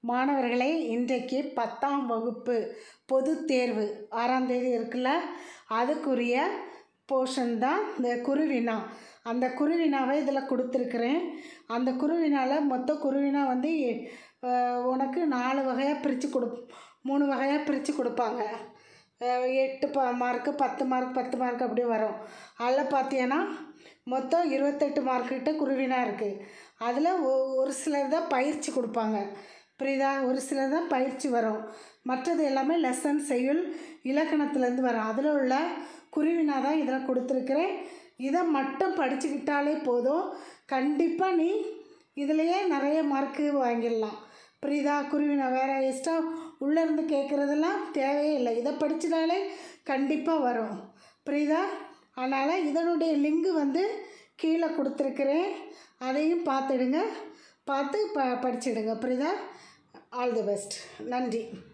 மாணவர்களே இன்றைக்கு பத்தாம் வகுப்பு பொதுத் தேர்வு ஆறாம் தேதி இருக்குல்ல அதுக்குரிய போர்ஷன் தான் இந்த குருவினா அந்த குருவினாவை இதில் கொடுத்துருக்குறேன் அந்த குருவினாவில் மொத்த குருவினா வந்து அஹ், உனக்கு நாலு வகையாக பிரித்து கொடு மூணு வகையாக பிரித்து கொடுப்பாங்க அஹ், எட்டு ப மார்க்கு பத்து மார்க் பத்து மார்க் அப்படி வரும் அதில் பார்த்தீங்கன்னா மொத்தம் இருபத்தெட்டு மார்க்கிட்ட குருவினா இருக்குது அதில் ஒரு சிலர் தான் பயிற்சி கொடுப்பாங்க புரியுதா ஒரு சிலர் தான் பயிற்சி வரும் மற்றது எல்லாமே லெசன் செய்யுள் இலக்கணத்துலேருந்து வரும் அதில் உள்ள குருவினா தான் இதில் கொடுத்துருக்குறேன் இதை மட்டும் படிச்சுக்கிட்டாலே போதும் கண்டிப்பாக நீ இதுலேயே நிறைய மார்க்கு வாங்கிடலாம் புரியுதா குருவினா வேறு எக்ஸ்ட்ரா உள்ளேருந்து கேட்குறதெல்லாம் தேவையே இல்லை இதை படிச்சிட்டாலே கண்டிப்பாக வரும் புரியுதா அதனால் இதனுடைய லிங்கு வந்து கீழே கொடுத்துருக்குறேன் அதையும் பார்த்துடுங்க பார்த்து ப படிச்சிடுங்க புரியுதா ஆல் தி பெஸ்ட் நன்றி